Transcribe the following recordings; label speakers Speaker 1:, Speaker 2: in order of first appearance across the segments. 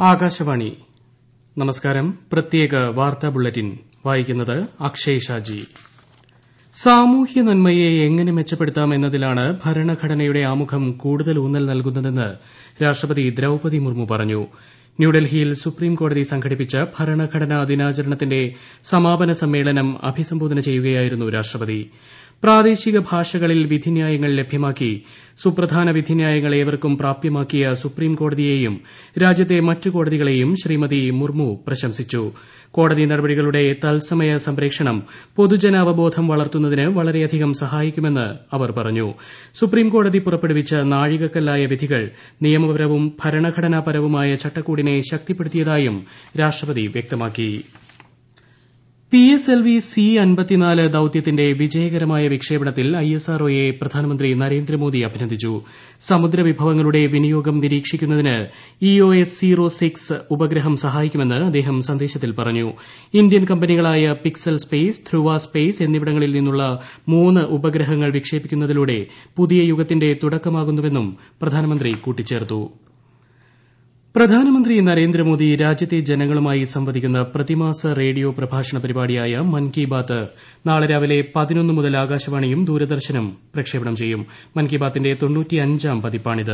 Speaker 1: ആകാശവാണി നമസ്കാരം പ്രത്യേക വാർത്താ ബുള്ളറ്റിൻ വായിക്കുന്നത് അക്ഷയ് ഷാജി സാമൂഹ്യ നന്മയെ എങ്ങനെ മെച്ചപ്പെടുത്താം എന്നതിലാണ് ഭരണഘടനയുടെ ആമുഖം കൂടുതൽ ഊന്നൽ നൽകുന്നതെന്ന് രാഷ്ട്രപതി ദ്രൌപതി മുർമു പറഞ്ഞു ന്യൂഡൽഹിയിൽ സുപ്രീംകോടതി സംഘടിപ്പിച്ച ഭരണഘടനാ ദിനാചരണത്തിന്റെ സമാപന സമ്മേളനം അഭിസംബോധന ചെയ്യുകയായിരുന്നു രാഷ്ട്രപതി പ്രാദേശിക ഭാഷകളിൽ വിധിന്യായങ്ങൾ ലഭ്യമാക്കി സുപ്രധാന വിധിന്യായങ്ങൾ ഏവർക്കും പ്രാപ്യമാക്കിയ സുപ്രീംകോടതിയെയും രാജ്യത്തെ മറ്റ് കോടതികളെയും ശ്രീമതി മുർമു പ്രശംസിച്ചു കോടതി നടപടികളുടെ തത്സമയ സംപ്രേഷണം പൊതുജനാവബോധം വളർത്തുന്നതിന് വളരെയധികം സഹായിക്കുമെന്ന് അവർ പറഞ്ഞു സുപ്രീംകോടതി പുറപ്പെടുവിച്ച നാഴികക്കല്ലായ വിധികൾ നിയമപരവും ഭരണഘടനാപരവുമായ ചട്ടക്കൂടിനെ ശക്തിപ്പെടുത്തിയതായും രാഷ്ട്രപതി വ്യക്തമാക്കി P S L V C അൻപത്തിനാല് ദൌത്യത്തിന്റെ വിജയകരമായ വിക്ഷേപണത്തിൽ ഐ എസ് ആർ ഒയെ പ്രധാനമന്ത്രി നരേന്ദ്രമോദി അഭിനന്ദിച്ചു സമുദ്രവിഭവങ്ങളുടെ വിനിയോഗം നിരീക്ഷിക്കുന്നതിന് E O S zero six ഉപഗ്രഹം സഹായിക്കുമെന്ന് അദ്ദേഹം സന്ദേശത്തിൽ പറഞ്ഞു ഇന്ത്യൻ കമ്പനികളായ പിക്സൽ സ്പേസ് ധ്രുവ സ്പേസ് എന്നിവിടങ്ങളിൽ നിന്നുള്ള മൂന്ന് ഉപഗ്രഹങ്ങൾ വിക്ഷേപിക്കുന്നതിലൂടെ പുതിയ യുഗത്തിന്റെ തുടക്കമാകുന്നുവെന്നും പ്രധാനമന്ത്രി കൂട്ടിച്ചേർത്തു പ്രധാനമന്ത്രി നരേന്ദ്രമോദി രാജ്യത്തെ ജനങ്ങളുമായി സംവദിക്കുന്ന പ്രതിമാസ റേഡിയോ പ്രഭാഷണ പരിപാടിയായ മൻ കി ബാത്ത് നാളെ രാവിലെ പതിനൊന്ന് മുതൽ ആകാശവാണിയും ദൂരദർശനും പ്രക്ഷേപണം ചെയ്യും മൻ കി ബാത്തിന്റെ തൊണ്ണൂറ്റിയഞ്ചാം പതിപ്പാണിത്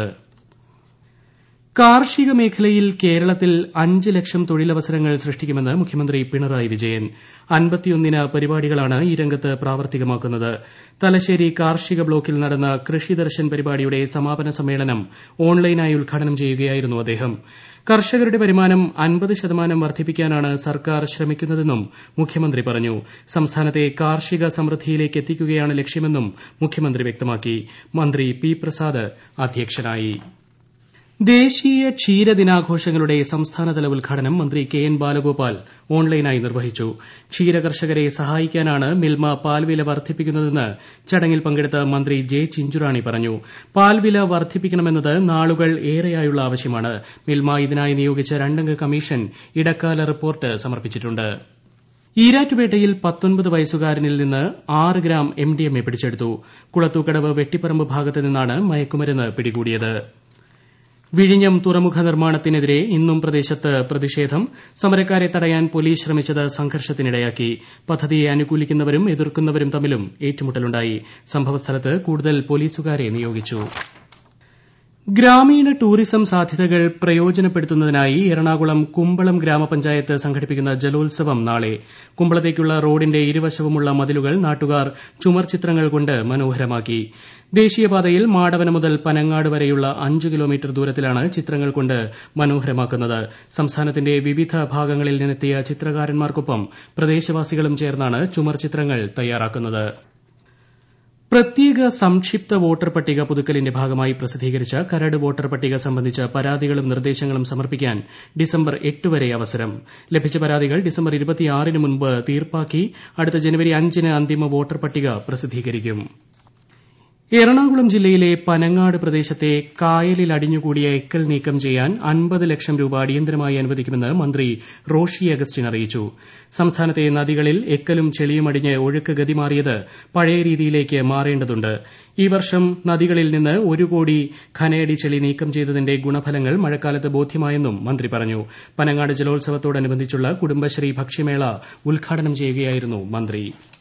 Speaker 1: കാർഷിക മേഖലയിൽ കേരളത്തിൽ അഞ്ച് ലക്ഷം തൊഴിലവസരങ്ങൾ സൃഷ്ടിക്കുമെന്ന് മുഖ്യമന്ത്രി പിണറായി വിജയൻ അൻപത്തിയൊന്നിന പരിപാടികളാണ് ഈ രംഗത്ത് പ്രാവർത്തികമാക്കുന്നത് തലശ്ശേരി കാർഷിക ബ്ലോക്കിൽ നടന്ന കൃഷി ദർശൻ പരിപാടിയുടെ സമാപന സമ്മേളനം ഓൺലൈനായി ഉദ്ഘാടനം ചെയ്യുകയായിരുന്നു അദ്ദേഹം കർഷകരുടെ വരുമാനം അൻപത് ശതമാനം വർദ്ധിപ്പിക്കാനാണ് സർക്കാർ ശ്രമിക്കുന്നതെന്നും മുഖ്യമന്ത്രി പറഞ്ഞു സംസ്ഥാനത്തെ കാർഷിക സമൃദ്ധിയിലേക്ക് എത്തിക്കുകയാണ് ലക്ഷ്യമെന്നും മുഖ്യമന്ത്രി വ്യക്തമാക്കി മന്ത്രി പി പ്രസാദ് അധ്യക്ഷനായി ദേശീയ ക്ഷീരദിനാഘോഷങ്ങളുടെ സംസ്ഥാനതല ഉദ്ഘാടനം മന്ത്രി കെ എൻ ബാലഗോപാൽ ഓൺലൈനായി നിർവഹിച്ചു ക്ഷീരകർഷകരെ സഹായിക്കാനാണ് മിൽമ പാൽവില വർദ്ധിപ്പിക്കുന്നതെന്ന് ചടങ്ങിൽ പങ്കെടുത്ത മന്ത്രി ജെ ചിഞ്ചുറാണി പറഞ്ഞു പാൽവില വർദ്ധിപ്പിക്കണമെന്നത് നാളുകൾ ഏറെയായുള്ള ആവശ്യമാണ് മിൽമ ഇതിനായി നിയോഗിച്ച രണ്ടംഗ കമ്മീഷൻ ഇടക്കാല റിപ്പോർട്ട് സമർപ്പിച്ചിട്ടുണ്ട് ഈരാറ്റുപേട്ടയിൽ പത്തൊൻപത് വയസ്സുകാരനിൽ നിന്ന് ആറ് ഗ്രാം എംഡിഎംഎ പിടിച്ചെടുത്തു കുളത്തൂക്കടവ് വെട്ടിപ്പറമ്പ് ഭാഗത്ത് നിന്നാണ് മയക്കുമരുന്ന് പിടികൂടിയത് വിഴിഞ്ഞം തുറമുഖ നിർമ്മാണത്തിനെതിരെ ഇന്നും പ്രദേശത്ത് പ്രതിഷേധം സമരക്കാരെ തടയാൻ പോലീസ് ശ്രമിച്ചത് സംഘർഷത്തിനിടയാക്കി പദ്ധതിയെ അനുകൂലിക്കുന്നവരും എതിർക്കുന്നവരും തമ്മിലും ഏറ്റുമുട്ടലുണ്ടായി സംഭവസ്ഥലത്ത് കൂടുതൽ പോലീസുകാരെ നിയോഗിച്ചു ഗ്രാമീണ ടൂറിസം സാധ്യതകൾ പ്രയോജനപ്പെടുത്തുന്നതിനായി എറണാകുളം കുമ്പളം ഗ്രാമപഞ്ചായത്ത് സംഘടിപ്പിക്കുന്ന ജലോത്സവം നാളെ കുമ്പളത്തേക്കുള്ള റോഡിന്റെ ഇരുവശവുമുള്ള മതിലുകൾ നാട്ടുകാർ ചുമർചിത്രങ്ങൾ കൊണ്ട് മനോഹരമാക്കി ദേശീയപാതയിൽ മാടവന മുതൽ പനങ്ങാട് വരെയുള്ള അഞ്ച് കിലോമീറ്റർ ദൂരത്തിലാണ് ചിത്രങ്ങൾ കൊണ്ട് മനോഹരമാക്കുന്നത് സംസ്ഥാനത്തിന്റെ വിവിധ ഭാഗങ്ങളിൽ നിന്നെത്തിയ ചിത്രകാരന്മാർക്കൊപ്പം പ്രദേശവാസികളും ചേർന്നാണ് ചുമർചിത്രങ്ങൾ തയ്യാറാക്കുന്നത് പ്രത്യേക സംക്ഷിപ്ത വോട്ടർ പട്ടിക പുതുക്കലിന്റെ ഭാഗമായി പ്രസിദ്ധീകരിച്ച കരട് വോട്ടർ പട്ടിക സംബന്ധിച്ച പരാതികളും നിർദ്ദേശങ്ങളും സമർപ്പിക്കാൻ ഡിസംബർ എട്ട് വരെ അവസരം ലഭിച്ച പരാതികൾ ഡിസംബർ ന് മുൻപ് തീർപ്പാക്കി അടുത്ത ജനുവരി അഞ്ചിന് അന്തിമ വോട്ടർ പട്ടിക പ്രസിദ്ധീകരിക്കും എറണാകുളം ജില്ലയിലെ പനങ്ങാട് പ്രദേശത്തെ കായലിൽ അടിഞ്ഞുകൂടിയ എക്കൽ നീക്കം ചെയ്യാൻ അൻപത് ലക്ഷം രൂപ അടിയന്തരമായി അനുവദിക്കുമെന്ന് മന്ത്രി റോഷി അഗസ്റ്റിൻ അറിയിച്ചു സംസ്ഥാനത്തെ നദികളിൽ എക്കലും ചെളിയും അടിഞ്ഞ് ഒഴുക്ക് ഗതി മാറിയത് പഴയ രീതിയിലേക്ക് മാറേണ്ടതുണ്ട് ഈ വർഷം നദികളിൽ നിന്ന് ഒരു കോടി ഘനയടി ചെളി നീക്കം ചെയ്തതിന്റെ ഗുണഫലങ്ങൾ മഴക്കാലത്ത് ബോധ്യമായെന്നും മന്ത്രി പറഞ്ഞു പനങ്ങാട് ജലോത്സവത്തോടനുബന്ധിച്ചുള്ള കുടുംബശ്രീ ഭക്ഷ്യമേള ഉദ്ഘാടനം ചെയ്യുകയായിരുന്നു മന്ത്രി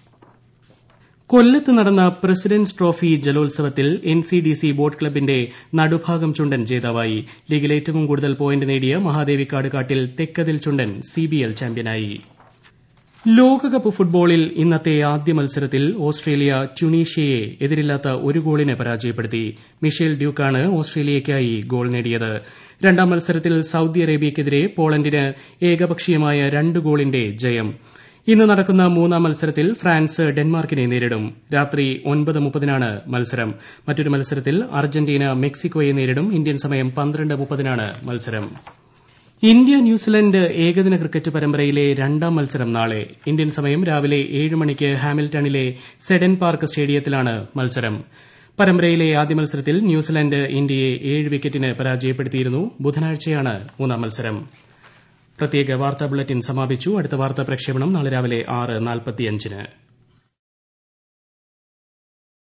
Speaker 1: കൊല്ലത്ത് നടന്ന പ്രസിഡന്റ്സ് ട്രോഫി ജലോത്സവത്തിൽ എൻസിഡിസി ബോട്ട് ക്ലബിന്റെ നടുഭാഗം ചുണ്ടൻ ജേതാവായി ലീഗിൽ ഏറ്റവും കൂടുതൽ പോയിന്റ് നേടിയ മഹാദേവിക്കാട് കാട്ടിൽ തെക്കതിൽ ചുണ്ടൻ സിബിഎൽ ചാമ്പ്യനായി ലോകകപ്പ് ഫുട്ബോളിൽ ഇന്നത്തെ ആദ്യ മത്സരത്തിൽ ഓസ്ട്രേലിയ ട്യൂണീഷ്യയെ എതിരില്ലാത്ത ഒരു ഗോളിന് പരാജയപ്പെടുത്തി മിഷേൽ ഡ്യൂക്കാണ് ഓസ്ട്രേലിയയ്ക്കായി ഗോൾ നേടിയത് രണ്ടാം മത്സരത്തിൽ സൌദി അറേബ്യയ്ക്കെതിരെ പോളണ്ടിന് ഏകപക്ഷീയമായ രണ്ട് ഗോളിന്റെ ജയം ഇന്ന് നടക്കുന്ന മൂന്നാം മത്സരത്തിൽ ഫ്രാൻസ് ഡെൻമാർക്കിനെ നേരിടും രാത്രി ഒൻപത് മുപ്പതിനാണ് മത്സരം മറ്റൊരു മത്സരത്തിൽ അർജന്റീന മെക്സിക്കോയെ നേരിടും ഇന്ത്യൻ സമയം പന്ത്രണ്ട് മുപ്പതിനാണ് മത്സരം ഇന്ത്യ ന്യൂസിലൻഡ് ഏകദിന ക്രിക്കറ്റ് പരമ്പരയിലെ രണ്ടാം മത്സരം നാളെ ഇന്ത്യൻ സമയം രാവിലെ ഏഴ് മണിക്ക് ഹാമിൽട്ടണിലെ സെഡൻ പാർക്ക് സ്റ്റേഡിയത്തിലാണ് മത്സരം പരമ്പരയിലെ ആദ്യ മത്സരത്തിൽ ന്യൂസിലൻഡ് ഇന്ത്യയെ ഏഴ് വിക്കറ്റിന് പരാജയപ്പെടുത്തിയിരുന്നു ബുധനാഴ്ചയാണ് മൂന്നാം മത്സരം പ്രത്യേക വാർത്താ ബുള്ളറ്റിൻ സമാപിച്ചു അടുത്ത വാർത്താ പ്രക്ഷേപണം നാളെ രാവിലെ ആറ് നാൽപ്പത്തിയഞ്ചിന്